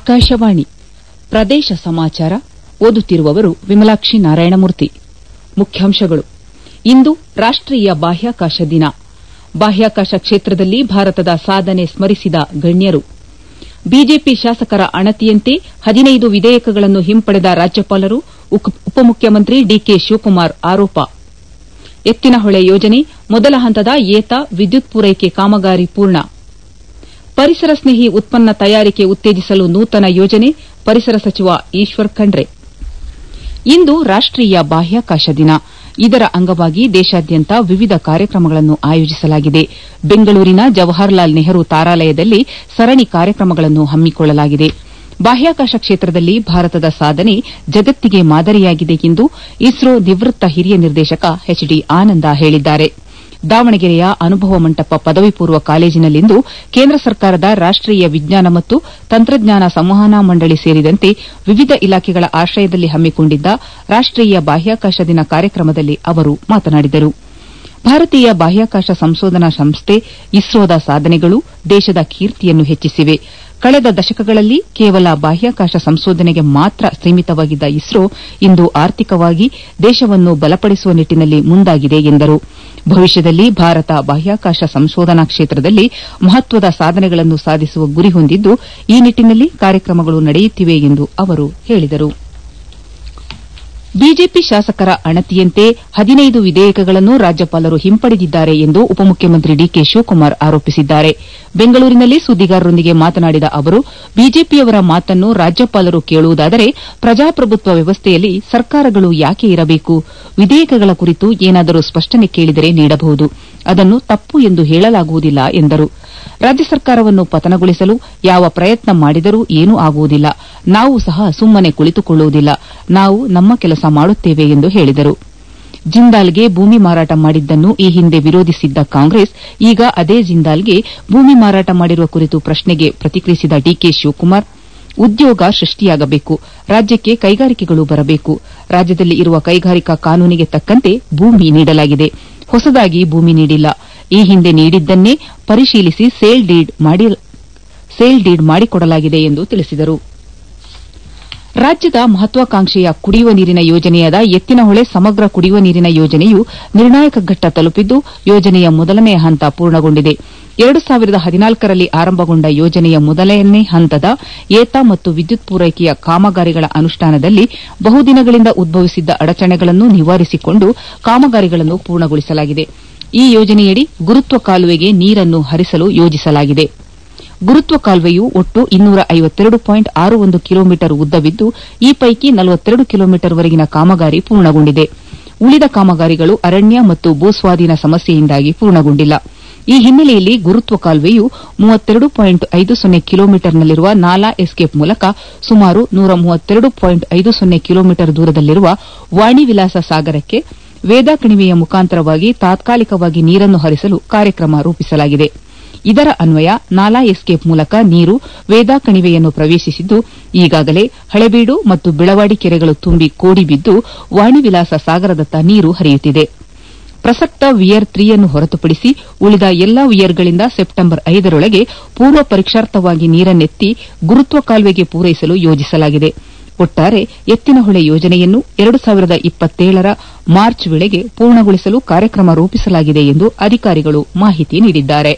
ಆಕಾಶವಾಣಿ ಪ್ರದೇಶ ಸಮಾಚಾರ ಓದುತ್ತಿರುವವರು ವಿಮಲಾಕ್ಷಿ ನಾರಾಯಣಮೂರ್ತಿ ಮುಖ್ಯಾಂಶಗಳು ಇಂದು ರಾಷ್ಟೀಯ ಬಾಹ್ಯಾಕಾಶ ದಿನ ಬಾಹ್ಯಾಕಾಶ ಕ್ಷೇತ್ರದಲ್ಲಿ ಭಾರತದ ಸಾಧನೆ ಸ್ಮರಿಸಿದ ಗಣ್ಯರು ಬಿಜೆಪಿ ಶಾಸಕರ ಅಣತಿಯಂತೆ ಹದಿನೈದು ವಿಧೇಯಕಗಳನ್ನು ಹಿಂಪಡೆದ ರಾಜ್ಯಪಾಲರು ಉಪಮುಖ್ಯಮಂತ್ರಿ ಡಿಕೆ ಶಿವಕುಮಾರ್ ಆರೋಪ ಎತ್ತಿನಹೊಳೆ ಯೋಜನೆ ಮೊದಲ ಹಂತದ ಏತ ವಿದ್ಯುತ್ ಪೂರೈಕೆ ಕಾಮಗಾರಿ ಪೂರ್ಣ ಪರಿಸರ ಸ್ನೇಹಿ ಉತ್ಪನ್ನ ತಯಾರಿಕೆ ಉತ್ತೇಜಿಸಲು ನೂತನ ಯೋಜನೆ ಪರಿಸರ ಸಚಿವ ಈಶ್ವರ್ ಖಂಡ್ರೆ ಇಂದು ರಾಷ್ಟೀಯ ಬಾಹ್ಯಾಕಾಶ ದಿನ ಇದರ ಅಂಗವಾಗಿ ದೇಶಾದ್ಯಂತ ವಿವಿಧ ಕಾರ್ಯಕ್ರಮಗಳನ್ನು ಆಯೋಜಿಸಲಾಗಿದೆ ಬೆಂಗಳೂರಿನ ಜವಾಹರಲಾಲ್ ನೆಹರು ತಾರಾಲಯದಲ್ಲಿ ಸರಣಿ ಕಾರ್ಯಕ್ರಮಗಳನ್ನು ಹಮ್ಮಿಕೊಳ್ಳಲಾಗಿದೆ ಬಾಹ್ಯಾಕಾಶ ಕ್ಷೇತ್ರದಲ್ಲಿ ಭಾರತದ ಸಾಧನೆ ಜಗತ್ತಿಗೆ ಮಾದರಿಯಾಗಿದೆ ಎಂದು ಇಸ್ರೋ ನಿವೃತ್ತ ಹಿರಿಯ ನಿರ್ದೇಶಕ ಎಚ್ ಡಿ ಆನಂದ ಹೇಳಿದ್ದಾರೆ ದಾವಣಗೆರೆಯ ಅನುಭವ ಮಂಟಪ ಪದವಿ ಪೂರ್ವ ಕಾಲೇಜಿನಲ್ಲಿಂದು ಕೇಂದ್ರ ಸರ್ಕಾರದ ರಾಷ್ಟೀಯ ವಿಜ್ಞಾನ ಮತ್ತು ತಂತ್ರಜ್ಞಾನ ಸಂವಹನಾ ಮಂಡಳಿ ಸೇರಿದಂತೆ ವಿವಿಧ ಇಲಾಖೆಗಳ ಆಶ್ರಯದಲ್ಲಿ ಹಮ್ಮಿಕೊಂಡಿದ್ದ ರಾಷ್ಟೀಯ ಬಾಹ್ಯಾಕಾಶ ದಿನ ಕಾರ್ಯಕ್ರಮದಲ್ಲಿ ಅವರು ಮಾತನಾಡಿದರು ಭಾರತೀಯ ಬಾಹ್ಯಾಕಾಶ ಸಂಶೋಧನಾ ಸಂಸ್ಥೆ ಇಸ್ರೋದ ಸಾಧನೆಗಳು ದೇಶದ ಕೀರ್ತಿಯನ್ನು ಹೆಚ್ಚಿಸಿವೆ ಕಳೆದ ದಶಕಗಳಲ್ಲಿ ಕೇವಲ ಬಾಹ್ಯಾಕಾಶ ಸಂಶೋಧನೆಗೆ ಮಾತ್ರ ಸೀಮಿತವಾಗಿದ್ದ ಇಸ್ರೋ ಇಂದು ಆರ್ಥಿಕವಾಗಿ ದೇಶವನ್ನು ಬಲಪಡಿಸುವ ನಿಟ್ಟಿನಲ್ಲಿ ಮುಂದಾಗಿದೆ ಎಂದರು ಭವಿಷ್ಯದಲ್ಲಿ ಭಾರತ ಬಾಹ್ಯಾಕಾಶ ಸಂಶೋಧನಾ ಕ್ಷೇತ್ರದಲ್ಲಿ ಮಹತ್ವದ ಸಾಧನೆಗಳನ್ನು ಸಾಧಿಸುವ ಗುರಿ ಹೊಂದಿದ್ದು ಈ ನಿಟ್ಟಿನಲ್ಲಿ ಕಾರ್ಯಕ್ರಮಗಳು ನಡೆಯುತ್ತಿವೆ ಎಂದು ಅವರು ಹೇಳಿದರು ಬಿಜೆಪಿ ಶಾಸಕರ ಅಣತಿಯಂತೆ ಹದಿನೈದು ವಿಧೇಯಕಗಳನ್ನು ರಾಜ್ಯಪಾಲರು ಹಿಂಪಡೆದಿದ್ದಾರೆ ಎಂದು ಉಪಮುಖ್ಯಮಂತ್ರಿ ಡಿಕೆ ಶಿವಕುಮಾರ್ ಆರೋಪಿಸಿದ್ದಾರೆ ಬೆಂಗಳೂರಿನಲ್ಲಿ ಸುದ್ದಿಗಾರರೊಂದಿಗೆ ಮಾತನಾಡಿದ ಅವರು ಬಿಜೆಪಿಯವರ ಮಾತನ್ನು ರಾಜ್ಯಪಾಲರು ಕೇಳುವುದಾದರೆ ಪ್ರಜಾಪ್ರಭುತ್ವ ವ್ಯವಸ್ಥೆಯಲ್ಲಿ ಸರ್ಕಾರಗಳು ಯಾಕೆ ಇರಬೇಕು ವಿಧೇಯಕಗಳ ಕುರಿತು ಏನಾದರೂ ಸ್ಪಷ್ಟನೆ ಕೇಳಿದರೆ ನೀಡಬಹುದು ಅದನ್ನು ತಪ್ಪು ಎಂದು ಹೇಳಲಾಗುವುದಿಲ್ಲ ಎಂದರು ರಾಜ್ಯ ಸರ್ಕಾರವನ್ನು ಪತನಗೊಳಿಸಲು ಯಾವ ಪ್ರಯತ್ನ ಮಾಡಿದರೂ ಏನೂ ಆಗುವುದಿಲ್ಲ ನಾವು ಸಹ ಸುಮ್ಮನೆ ಕುಳಿತುಕೊಳ್ಳುವುದಿಲ್ಲ ನಾವು ನಮ್ಮ ಕೆಲಸ ಮಾಡುತ್ತೇವೆ ಎಂದು ಹೇಳಿದರು ಜಿಂದಾಲ್ಗೆ ಭೂಮಿ ಮಾರಾಟ ಮಾಡಿದ್ದನ್ನು ಈ ಹಿಂದೆ ವಿರೋಧಿಸಿದ್ದ ಕಾಂಗ್ರೆಸ್ ಈಗ ಅದೇ ಜಿಂದಾಲ್ಗೆ ಭೂಮಿ ಮಾರಾಟ ಮಾಡಿರುವ ಕುರಿತು ಪ್ರಶ್ನೆಗೆ ಪ್ರತಿಕ್ರಿಯಿಸಿದ ಡಿಕೆ ಶಿವಕುಮಾರ್ ಉದ್ಯೋಗ ಸೃಷ್ಟಿಯಾಗಬೇಕು ರಾಜ್ಯಕ್ಕೆ ಕೈಗಾರಿಕೆಗಳು ಬರಬೇಕು ರಾಜ್ಯದಲ್ಲಿ ಇರುವ ಕೈಗಾರಿಕಾ ಕಾನೂನಿಗೆ ತಕ್ಕಂತೆ ಭೂಮಿ ನೀಡಲಾಗಿದೆ ಹೊಸದಾಗಿ ಭೂಮಿ ನೀಡಿಲ್ಲ ಈ ಹಿಂದೆ ನೀಡಿದ್ದನ್ನೇ ಪರಿಶೀಲಿಸಿ ಸೇಲ್ ಡೀಡ್ ಮಾಡಿಕೊಡಲಾಗಿದೆ ಎಂದು ತಿಳಿಸಿದರು ರಾಜ್ಯದ ಮಹತ್ವಾಕಾಂಕ್ಷೆಯ ಕುಡಿಯುವ ನೀರಿನ ಯೋಜನೆಯಾದ ಎತ್ತಿನಹೊಳೆ ಸಮಗ್ರ ಕುಡಿಯುವ ನೀರಿನ ಯೋಜನೆಯು ನಿರ್ಣಾಯಕ ಘಟ್ಟ ತಲುಪಿದ್ದು ಯೋಜನೆಯ ಮೊದಲನೇ ಹಂತ ಪೂರ್ಣಗೊಂಡಿದೆ ಎರಡು ಸಾವಿರದ ಹದಿನಾಲ್ಕರಲ್ಲಿ ಆರಂಭಗೊಂಡ ಯೋಜನೆಯ ಮೊದಲನೇ ಹಂತದ ಏತ ಮತ್ತು ವಿದ್ಯುತ್ ಪೂರೈಕೆಯ ಕಾಮಗಾರಿಗಳ ಅನುಷ್ಠಾನದಲ್ಲಿ ಬಹುದಿನಗಳಿಂದ ಉದ್ಭವಿಸಿದ್ದ ಅಡಚಣೆಗಳನ್ನು ನಿವಾರಿಸಿಕೊಂಡು ಕಾಮಗಾರಿಗಳನ್ನು ಪೂರ್ಣಗೊಳಿಸಲಾಗಿದೆ ಈ ಯೋಜನೆಯಡಿ ಗುರುತ್ವ ಕಾಲುವೆಗೆ ನೀರನ್ನು ಹರಿಸಲು ಯೋಜಿಸಲಾಗಿದೆ ಗುರುತ್ವ ಕಾಲುವೆಯು ಒಟ್ಟು ಇನ್ನೂರ ಐವತ್ತೆರಡು ಪಾಯಿಂಟ್ ಆರು ಒಂದು ಕಿಲೋಮೀಟರ್ ಉದ್ದವಿದ್ದು ಈ ಪೈಕಿ ನಲವತ್ತೆರಡು ಕಿಲೋಮೀಟರ್ವರೆಗಿನ ಕಾಮಗಾರಿ ಪೂರ್ಣಗೊಂಡಿದೆ ಉಳಿದ ಕಾಮಗಾರಿಗಳು ಅರಣ್ಯ ಮತ್ತು ಭೂಸ್ವಾಧೀನ ಸಮಸ್ಯೆಯಿಂದಾಗಿ ಪೂರ್ಣಗೊಂಡಿಲ್ಲ ಈ ಹಿನ್ನೆಲೆಯಲ್ಲಿ ಗುರುತ್ವ ಕಾಲುವೆಯು ಮೂವತ್ತೆರಡು ಪಾಯಿಂಟ್ ಐದು ಸೊನ್ನೆ ಕಿಲೋಮೀಟರ್ನಲ್ಲಿರುವ ನಾಲಾ ಎಸ್ಕೇಪ್ ಮೂಲಕ ಸುಮಾರು ನೂರ ಮೂವತ್ತೆರಡು ಪಾಯಿಂಟ್ ಐದು ಸೊನ್ನೆ ಕಿಲೋಮೀಟರ್ ದೂರದಲ್ಲಿರುವ ವಾಣಿ ವಿಲಾಸ ಸಾಗರಕ್ಕೆ ವೇದಾ ಕಣಿವೆಯ ಮುಖಾಂತರವಾಗಿ ತಾತ್ಕಾಲಿಕವಾಗಿ ನೀರನ್ನು ಹರಿಸಲು ಕಾರ್ಯಕ್ರಮ ರೂಪಿಸಲಾಗಿದೆ ಇದರ ಅನ್ವಯ ನಾಲಾ ಎಸ್ಕೇಪ್ ಮೂಲಕ ನೀರು ವೇದಾ ಕಣಿವೆಯನ್ನು ಪ್ರವೇಶಿಸಿದ್ದು ಈಗಾಗಲೇ ಹಳೇಬೀಡು ಮತ್ತು ಬಿಳವಾಡಿ ಕೆರೆಗಳು ತುಂಬಿ ಕೋಡಿ ಬಿದ್ದು ವಾಣಿ ವಿಲಾಸ ಸಾಗರದತ್ತ ನೀರು ಹರಿಯುತ್ತಿದೆ ಪ್ರಸಕ್ತ ವಿಯರ್ ತ್ರೀಯನ್ನು ಹೊರತುಪಡಿಸಿ ಉಳಿದ ಎಲ್ಲಾ ವಿಯರ್ಗಳಿಂದ ಸೆಪ್ಟೆಂಬರ್ ಐದರೊಳಗೆ ಪೂರ್ವ ಪರೀಕ್ಷಾರ್ಥವಾಗಿ ನೀರನ್ನೆತ್ತಿ ಗುರುತ್ವ ಕಾಲುವೆಗೆ ಪೂರೈಸಲು ಯೋಜಿಸಲಾಗಿದೆ ಒಟ್ಟಾರೆ ಎತ್ತಿನಹೊಳೆ ಯೋಜನೆಯನ್ನು ಎರಡು ಸಾವಿರದ ಇಪ್ಪತ್ತೇಳರ ಮಾರ್ಚ್ ವೇಳೆಗೆ ಪೂರ್ಣಗೊಳಿಸಲು ಕಾರ್ಯಕ್ರಮ ರೂಪಿಸಲಾಗಿದೆ ಎಂದು ಅಧಿಕಾರಿಗಳು ಮಾಹಿತಿ ನೀಡಿದ್ದಾರೆ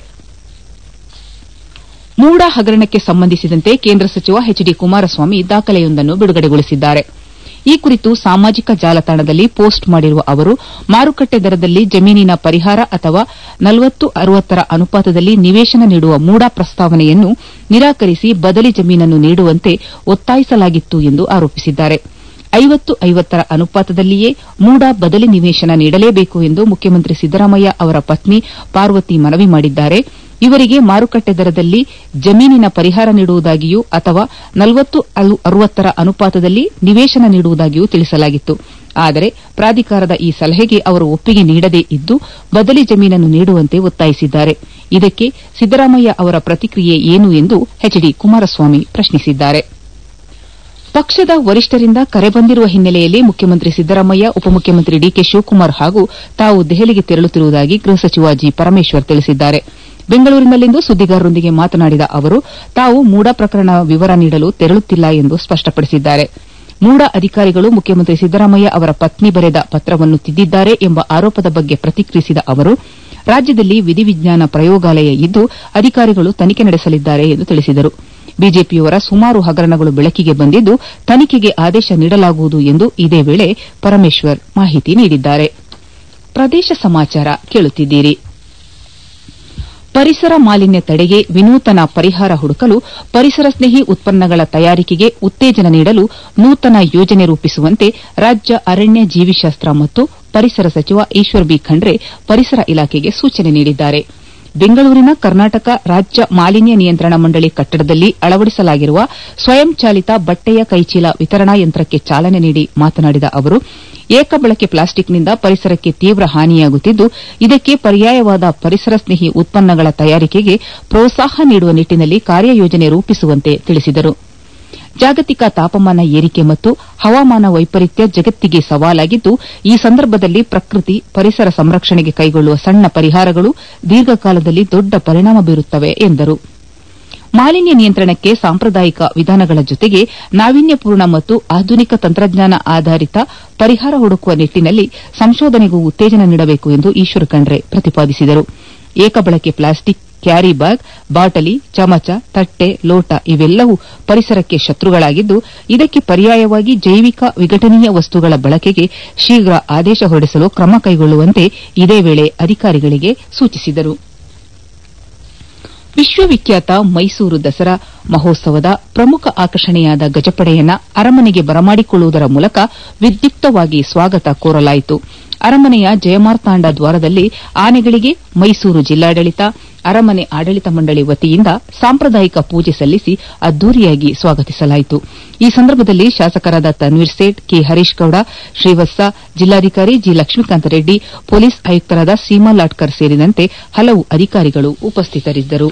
ಮೂಡ ಹಗರಣಕ್ಕೆ ಸಂಬಂಧಿಸಿದಂತೆ ಕೇಂದ್ರ ಸಚಿವ ಎಚ್ ಡಿ ಕುಮಾರಸ್ವಾಮಿ ದಾಖಲೆಯೊಂದನ್ನು ಬಿಡುಗಡೆಗೊಳಿಸಿದ್ದಾರೆ ಈ ಕುರಿತು ಸಾಮಾಜಿಕ ಜಾಲತಾಣದಲ್ಲಿ ಪೋಸ್ಟ್ ಮಾಡಿರುವ ಅವರು ಮಾರುಕಟ್ಟೆ ದರದಲ್ಲಿ ಜಮೀನಿನ ಪರಿಹಾರ ಅಥವಾ ನಲವತ್ತು ಅರವತ್ತರ ಅನುಪಾತದಲ್ಲಿ ನಿವೇಶನ ನೀಡುವ ಮೂಡ ಪ್ರಸ್ತಾವನೆಯನ್ನು ನಿರಾಕರಿಸಿ ಬದಲಿ ಜಮೀನನ್ನು ನೀಡುವಂತೆ ಒತ್ತಾಯಿಸಲಾಗಿತ್ತು ಎಂದು ಆರೋಪಿಸಿದ್ದಾರೆ ಐವತ್ತು ಐವತ್ತರ ಅನುಪಾತದಲ್ಲಿಯೇ ಮೂಡ ಬದಲಿ ನಿವೇಶನ ನೀಡಲೇಬೇಕು ಎಂದು ಮುಖ್ಯಮಂತ್ರಿ ಸಿದ್ದರಾಮಯ್ಯ ಅವರ ಪತ್ನಿ ಪಾರ್ವತಿ ಮನವಿ ಮಾಡಿದ್ದಾರೆ ಇವರಿಗೆ ಮಾರುಕಟ್ಟೆ ದರದಲ್ಲಿ ಜಮೀನಿನ ಪರಿಹಾರ ನೀಡುವುದಾಗಿಯೂ ಅಥವಾ ನಲವತ್ತು ಅರವತ್ತರ ಅನುಪಾತದಲ್ಲಿ ನಿವೇಶನ ನೀಡುವುದಾಗಿಯೂ ತಿಳಿಸಲಾಗಿತ್ತು ಆದರೆ ಪ್ರಾಧಿಕಾರದ ಈ ಸಲಹೆಗೆ ಅವರು ಒಪ್ಪಿಗೆ ನೀಡದೇ ಇದ್ದು ಬದಲಿ ಜಮೀನನ್ನು ನೀಡುವಂತೆ ಒತ್ತಾಯಿಸಿದ್ದಾರೆ ಇದಕ್ಕೆ ಸಿದ್ದರಾಮಯ್ಯ ಅವರ ಪ್ರತಿಕ್ರಿಯೆ ಏನು ಎಂದು ಎಚ್ ಡಿ ಕುಮಾರಸ್ವಾಮಿ ಪ್ರಶ್ನಿಸಿದ್ದಾರೆ ಪಕ್ಷದ ವರಿಷ್ಠರಿಂದ ಕರೆ ಬಂದಿರುವ ಹಿನ್ನೆಲೆಯಲ್ಲಿ ಮುಖ್ಯಮಂತ್ರಿ ಸಿದ್ದರಾಮಯ್ಯ ಉಪಮುಖ್ಯಮಂತ್ರಿ ಡಿಕೆ ಶಿವಕುಮಾರ್ ಹಾಗೂ ತಾವು ದೆಹಲಿಗೆ ತೆರಳುತ್ತಿರುವುದಾಗಿ ಗೃಹ ಸಚಿವ ಜಿ ಪರಮೇಶ್ವರ್ ತಿಳಿಸಿದ್ದಾರೆ ಬೆಂಗಳೂರಿನಲ್ಲಿಂದು ಸುದ್ದಿಗಾರರೊಂದಿಗೆ ಮಾತನಾಡಿದ ಅವರು ತಾವು ಮೂಡ ಪ್ರಕರಣ ವಿವರ ನೀಡಲು ತೆರಳುತ್ತಿಲ್ಲ ಎಂದು ಸ್ಪಷ್ಟಪಡಿಸಿದ್ದಾರೆ ಮೂಡ ಅಧಿಕಾರಿಗಳು ಮುಖ್ಯಮಂತ್ರಿ ಸಿದ್ದರಾಮಯ್ಯ ಅವರ ಪತ್ನಿ ಬರೆದ ಪತ್ರವನ್ನು ತಿದ್ದಿದ್ದಾರೆ ಎಂಬ ಆರೋಪದ ಬಗ್ಗೆ ಪ್ರತಿಕ್ರಿಯಿಸಿದ ಅವರು ರಾಜ್ಯದಲ್ಲಿ ವಿಧಿವಿಜ್ಞಾನ ಪ್ರಯೋಗಾಲಯ ಇದ್ದು ಅಧಿಕಾರಿಗಳು ತನಿಖೆ ನಡೆಸಲಿದ್ದಾರೆ ಎಂದು ತಿಳಿಸಿದರು ಬಿಜೆಪಿಯವರ ಸುಮಾರು ಹಗರಣಗಳು ಬೆಳಕಿಗೆ ಬಂದಿದ್ದು ತನಿಖೆಗೆ ಆದೇಶ ನೀಡಲಾಗುವುದು ಎಂದು ಇದೇ ವೇಳೆ ಪರಮೇಶ್ವರ್ ಮಾಹಿತಿ ನೀಡಿದ್ದಾರೆ ಪ್ರದೇಶ ಸಮಾಚಾರ ಕೇಳುತ್ತಿದ್ದೀರಿ ಪರಿಸರ ಮಾಲಿನ್ಯ ತಡೆಗೆ ವಿನೂತನ ಪರಿಹಾರ ಹುಡುಕಲು ಪರಿಸರ ಸ್ನೇಹಿ ಉತ್ಪನ್ನಗಳ ತಯಾರಿಕೆಗೆ ಉತ್ತೇಜನ ನೀಡಲು ನೂತನ ಯೋಜನೆ ರೂಪಿಸುವಂತೆ ರಾಜ್ಯ ಅರಣ್ಯ ಜೀವಿಶಾಸ್ತ್ರ ಮತ್ತು ಪರಿಸರ ಸಚಿವ ಈಶ್ವರ್ ಬಿ ಖಂಡ್ರೆ ಪರಿಸರ ಇಲಾಖೆಗೆ ಸೂಚನೆ ನೀಡಿದ್ದಾರೆ ಬೆಂಗಳೂರಿನ ಕರ್ನಾಟಕ ರಾಜ್ಯ ಮಾಲಿನ್ಯ ನಿಯಂತ್ರಣ ಮಂಡಳಿ ಕಟ್ಟಡದಲ್ಲಿ ಅಳವಡಿಸಲಾಗಿರುವ ಸ್ವಯಂಚಾಲಿತ ಬಟ್ಟೆಯ ಕೈಚೀಲ ವಿತರಣಾ ಯಂತ್ರಕ್ಕೆ ಚಾಲನೆ ನೀಡಿ ಮಾತನಾಡಿದ ಅವರು ಏಕಬಳಕೆ ಪ್ಲಾಸ್ಟಿಕ್ನಿಂದ ಪರಿಸರಕ್ಕೆ ತೀವ್ರ ಹಾನಿಯಾಗುತ್ತಿದ್ದು ಇದಕ್ಕೆ ಪರ್ಯಾಯವಾದ ಪರಿಸರ ಸ್ನೇಹಿ ಉತ್ಪನ್ನಗಳ ತಯಾರಿಕೆಗೆ ಪ್ರೋತ್ಸಾಹ ನೀಡುವ ನಿಟ್ಟಿನಲ್ಲಿ ಕಾರ್ಯಯೋಜನೆ ರೂಪಿಸುವಂತೆ ತಿಳಿಸಿದರು ಜಾಗತಿಕ ತಾಪಮಾನ ಏರಿಕೆ ಮತ್ತು ಹವಾಮಾನ ವೈಪರೀತ್ಯ ಜಗತ್ತಿಗೆ ಸವಾಲಾಗಿದ್ದು ಈ ಸಂದರ್ಭದಲ್ಲಿ ಪ್ರಕೃತಿ ಪರಿಸರ ಸಂರಕ್ಷಣೆಗೆ ಕೈಗೊಳ್ಳುವ ಸಣ್ಣ ಪರಿಹಾರಗಳು ದೀರ್ಘಕಾಲದಲ್ಲಿ ದೊಡ್ಡ ಪರಿಣಾಮ ಬೀರುತ್ತವೆ ಎಂದರು ಮಾಲಿನ್ಯ ನಿಯಂತ್ರಣಕ್ಕೆ ಸಾಂಪ್ರದಾಯಿಕ ವಿಧಾನಗಳ ಜೊತೆಗೆ ನಾವೀನ್ಯಪೂರ್ಣ ಮತ್ತು ಆಧುನಿಕ ತಂತ್ರಜ್ಞಾನ ಆಧಾರಿತ ಪರಿಹಾರ ಹುಡುಕುವ ನಿಟ್ಟಿನಲ್ಲಿ ಸಂಶೋಧನೆಗೂ ಉತ್ತೇಜನ ನೀಡಬೇಕು ಎಂದು ಈಶ್ವರ ಖಂಡ್ರೆ ಪ್ರತಿಪಾದಿಸಿದರು ಏಕಬಳಕೆ ಪ್ಲಾಸ್ಟಿಕ್ ಕ್ಯಾರಿ ಬ್ಯಾಗ್ ಬಾಟಲಿ ಚಮಚ ತಟ್ಟೆ ಲೋಟ ಇವೆಲ್ಲವೂ ಪರಿಸರಕ್ಕೆ ಶತ್ರುಗಳಾಗಿದ್ದು ಇದಕ್ಕೆ ಪರ್ಯಾಯವಾಗಿ ಜೈವಿಕ ವಿಘಟನೀಯ ವಸ್ತುಗಳ ಬಳಕೆಗೆ ಶೀಘ್ರ ಆದೇಶ ಹೊರಡಿಸಲು ಕ್ರಮ ಕೈಗೊಳ್ಳುವಂತೆ ಇದೇ ವೇಳೆ ಅಧಿಕಾರಿಗಳಿಗೆ ಸೂಚಿಸಿದರು ವಿಶ್ವವಿಖ್ಯಾತ ಮೈಸೂರು ದಸರಾ ಮಹೋತ್ಸವದ ಪ್ರಮುಖ ಆಕರ್ಷಣೆಯಾದ ಗಜಪಡೆಯನ್ನ ಅರಮನೆಗೆ ಬರಮಾಡಿಕೊಳ್ಳುವುದರ ಮೂಲಕ ವಿದ್ಯುಕ್ತವಾಗಿ ಸ್ವಾಗತ ಕೋರಲಾಯಿತು ಅರಮನೆಯ ಜಯಮಾರ್ತಾಂಡ ದ್ವಾರದಲ್ಲಿ ಆನೆಗಳಿಗೆ ಮೈಸೂರು ಜಿಲ್ಲಾಡಳಿತ ಅರಮನೆ ಆಡಳಿತ ಮಂಡಳಿ ವತಿಯಿಂದ ಸಾಂಪ್ರದಾಯಿಕ ಪೂಜೆ ಸಲ್ಲಿಸಿ ಅದ್ದೂರಿಯಾಗಿ ಸ್ವಾಗತಿಸಲಾಯಿತು ಈ ಸಂದರ್ಭದಲ್ಲಿ ಶಾಸಕರಾದ ತನ್ವೀರ್ ಸೇಠ್ ಕೆ ಹರೀಶ್ ಗೌಡ ಶ್ರೀವತ್ಸ ಜಿಲ್ಲಾಧಿಕಾರಿ ಜಿ ಲಕ್ಷ್ಮೀಕಾಂತ ರೆಡ್ಡಿ ಪೊಲೀಸ್ ಆಯುಕ್ತರಾದ ಸೀಮಾ ಲಾಟ್ಕರ್ ಸೇರಿದಂತೆ ಹಲವು ಅಧಿಕಾರಿಗಳು ಉಪಸ್ಥಿತರಿದ್ದರು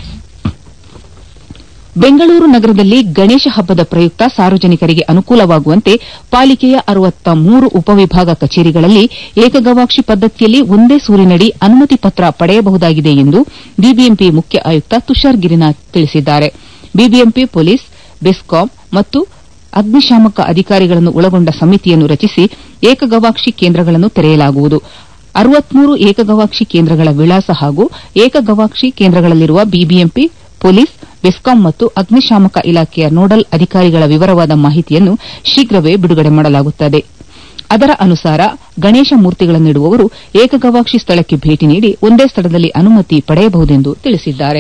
ಬೆಂಗಳೂರು ನಗರದಲ್ಲಿ ಗಣೇಶ ಹಬ್ಬದ ಪ್ರಯುಕ್ತ ಸಾರ್ವಜನಿಕರಿಗೆ ಅನುಕೂಲವಾಗುವಂತೆ ಪಾಲಿಕೆಯ ಅರವತ್ತ ಮೂರು ಉಪವಿಭಾಗ ಕಚೇರಿಗಳಲ್ಲಿ ಏಕಗವಾಕ್ಷಿ ಪದ್ದತಿಯಲ್ಲಿ ಒಂದೇ ಸೂರಿನಡಿ ಅನುಮತಿ ಪತ್ರ ಪಡೆಯಬಹುದಾಗಿದೆ ಎಂದು ಬಿಬಿಎಂಪಿ ಮುಖ್ಯ ಆಯುಕ್ತ ತುಷಾರ್ ಗಿರಿನಾಥ್ ತಿಳಿಸಿದ್ದಾರೆ ಬಿಬಿಎಂಪಿ ಪೊಲೀಸ್ ಬೆಸ್ಕಾಂ ಮತ್ತು ಅಗ್ನಿಶಾಮಕ ಅಧಿಕಾರಿಗಳನ್ನು ಒಳಗೊಂಡ ಸಮಿತಿಯನ್ನು ರಚಿಸಿ ಏಕಗವಾಕ್ಷಿ ಕೇಂದ್ರಗಳನ್ನು ತೆರೆಯಲಾಗುವುದು ಅರವತ್ಮೂರು ಏಕಗವಾಕ್ಷಿ ಕೇಂದ್ರಗಳ ವಿಳಾಸ ಹಾಗೂ ಏಕಗವಾಕ್ಷಿ ಕೇಂದ್ರಗಳಲ್ಲಿರುವ ಬಿಬಿಎಂಪಿ ಪೊಲೀಸ್ ಬೆಸ್ಕಾಂ ಮತ್ತು ಅಗ್ನಿಶಾಮಕ ಇಲಾಖೆಯ ನೋಡಲ್ ಅಧಿಕಾರಿಗಳ ವಿವರವಾದ ಮಾಹಿತಿಯನ್ನು ಶೀಘ್ರವೇ ಬಿಡುಗಡೆ ಮಾಡಲಾಗುತ್ತದೆ ಅದರ ಅನುಸಾರ ಗಣೇಶ ಮೂರ್ತಿಗಳನ್ನಿಡುವವರು ಏಕಗವಾಕ್ಷಿ ಸ್ಥಳಕ್ಕೆ ಭೇಟಿ ನೀಡಿ ಒಂದೇ ಸ್ಥಳದಲ್ಲಿ ಅನುಮತಿ ಪಡೆಯಬಹುದೆಂದು ತಿಳಿಸಿದ್ದಾರೆ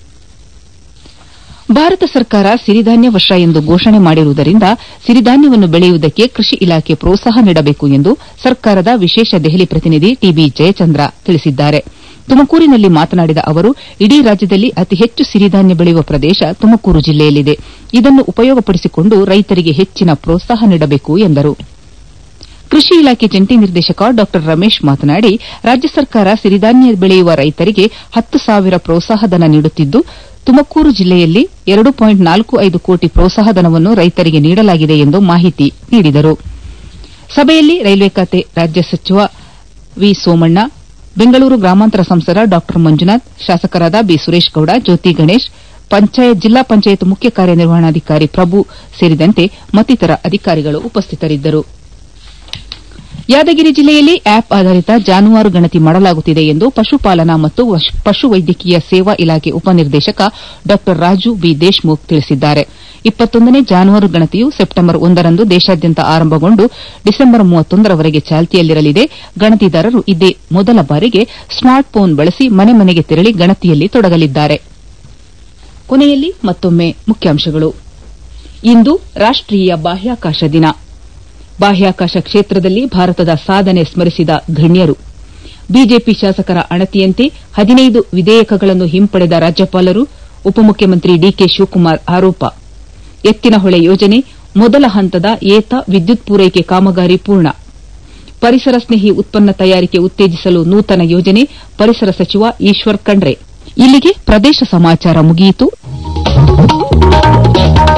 ಭಾರತ ಸರ್ಕಾರ ಸಿರಿಧಾನ್ಯ ವರ್ಷ ಎಂದು ಘೋಷಣೆ ಮಾಡಿರುವುದರಿಂದ ಸಿರಿಧಾನ್ಯವನ್ನು ಬೆಳೆಯುವುದಕ್ಕೆ ಕೃಷಿ ಇಲಾಖೆ ಪ್ರೋತ್ಸಾಹ ನೀಡಬೇಕು ಎಂದು ಸರ್ಕಾರದ ವಿಶೇಷ ದೆಹಲಿ ಪ್ರತಿನಿಧಿ ಟಿಬಿ ಜಯಚಂದ್ರ ತಿಳಿಸಿದ್ದಾರೆ ತುಮಕೂರಿನಲ್ಲಿ ಮಾತನಾಡಿದ ಅವರು ಇಡೀ ರಾಜ್ಯದಲ್ಲಿ ಅತಿ ಹೆಚ್ಚು ಸಿರಿಧಾನ್ಯ ಬೆಳೆಯುವ ಪ್ರದೇಶ ತುಮಕೂರು ಜಿಲ್ಲೆಯಲ್ಲಿದೆ ಇದನ್ನು ಉಪಯೋಗಪಡಿಸಿಕೊಂಡು ರೈತರಿಗೆ ಹೆಚ್ಚಿನ ಪ್ರೋತ್ಸಾಹ ನೀಡಬೇಕು ಎಂದರು ಕೃಷಿ ಇಲಾಖೆ ಜಂಟಿ ನಿರ್ದೇಶಕ ಡಾ ರಮೇಶ್ ಮಾತನಾಡಿ ರಾಜ್ಯ ಸರ್ಕಾರ ಸಿರಿಧಾನ್ಯ ಬೆಳೆಯುವ ರೈತರಿಗೆ ಹತ್ತು ಸಾವಿರ ಪ್ರೋತ್ಸಾಹಧನ ನೀಡುತ್ತಿದ್ದು ತುಮಕೂರು ಜಿಲ್ಲೆಯಲ್ಲಿ ಎರಡು ಪಾಯಿಂಟ್ ನಾಲ್ಕು ಐದು ಕೋಟಿ ಪ್ರೋತ್ಸಾಹಧನವನ್ನು ರೈತರಿಗೆ ನೀಡಲಾಗಿದೆ ಎಂದು ಮಾಹಿತಿ ನೀಡಿದರು ಸಭೆಯಲ್ಲಿ ರೈಲ್ವೆ ಖಾತೆ ರಾಜ್ಯ ಸಚಿವ ವಿ ಸೋಮಣ್ಣ ಬೆಂಗಳೂರು ಗ್ರಾಮಾಂತರ ಸಂಸದ ಡಾ ಮಂಜುನಾಥ್ ಶಾಸಕರಾದ ಬಿ ಸುರೇಶ್ ಗೌಡ ಜ್ಯೋತಿ ಗಣೇಶ್ ಜಿಲ್ಲಾ ಪಂಚಾಯತ್ ಮುಖ್ಯ ಕಾರ್ಯನಿರ್ವಹಣಾಧಿಕಾರಿ ಪ್ರಭು ಸೇರಿದಂತೆ ಮತ್ತಿತರ ಅಧಿಕಾರಿಗಳು ಉಪಸ್ಥಿತರಿದ್ದರು ಯಾದಗಿರಿ ಜಿಲ್ಲೆಯಲ್ಲಿ ಆಪ್ ಆಧಾರಿತ ಜಾನುವಾರು ಗಣತಿ ಮಾಡಲಾಗುತ್ತಿದೆ ಎಂದು ಪಶುಪಾಲನಾ ಮತ್ತು ಪಶುವೈದ್ಯಕೀಯ ಸೇವಾ ಇಲಾಖೆ ಉಪನಿರ್ದೇಶಕ ಡಾ ರಾಜು ಬಿ ದೇಶ್ಮುಖ್ ತಿಳಿಸಿದ್ದಾರೆ ಇಪ್ಪತ್ತೊಂದನೇ ಜಾನುವಾರು ಗಣತಿಯು ಸೆಪ್ಟೆಂಬರ್ ಒಂದರಂದು ದೇಶಾದ್ಯಂತ ಆರಂಭಗೊಂಡು ಡಿಸೆಂಬರ್ ಮೂವತ್ತೊಂದರವರೆಗೆ ಚಾಲ್ತಿಯಲ್ಲಿರಲಿದೆ ಗಣತಿದಾರರು ಇದೇ ಮೊದಲ ಬಾರಿಗೆ ಸ್ಮಾರ್ಟ್ ಫೋನ್ ಬಳಸಿ ಮನೆ ಮನೆಗೆ ತೆರಳಿ ಗಣತಿಯಲ್ಲಿ ತೊಡಗಲಿದ್ದಾರೆ ಕೊನೆಯಲ್ಲಿ ಮತ್ತೊಮ್ಮೆ ಮುಖ್ಯಾಂಶಗಳು ಇಂದು ರಾಷ್ಟೀಯ ಬಾಹ್ಯಾಕಾಶ ದಿನ ಬಾಹ್ಯಾಕಾಶ ಕ್ಷೇತ್ರದಲ್ಲಿ ಭಾರತದ ಸಾಧನೆ ಸ್ಮರಿಸಿದ ಗಣ್ಯರು ಬಿಜೆಪಿ ಶಾಸಕರ ಅಣತಿಯಂತೆ ಹದಿನೈದು ವಿಧೇಯಕಗಳನ್ನು ಹಿಂಪಡೆದ ರಾಜ್ಯಪಾಲರು ಉಪಮುಖ್ಯಮಂತ್ರಿ ಡಿಕೆ ಶಿವಕುಮಾರ್ ಆರೋಪ ಎತ್ತಿನಹೊಳೆ ಯೋಜನೆ ಮೊದಲ ಹಂತದ ಏತ ವಿದ್ಯುತ್ ಪೂರೈಕೆ ಕಾಮಗಾರಿ ಪೂರ್ಣ ಪರಿಸರ ಸ್ನೇಹಿ ಉತ್ಪನ್ನ ತಯಾರಿಕೆ ಉತ್ತೇಜಿಸಲು ನೂತನ ಯೋಜನೆ ಪರಿಸರ ಸಚಿವ ಈಶ್ವರ್ ಖಂಡ್ರೆ ಇಲ್ಲಿಗೆ ಪ್ರದೇಶ ಸಮಾಚಾರ ಮುಗಿಯಿತು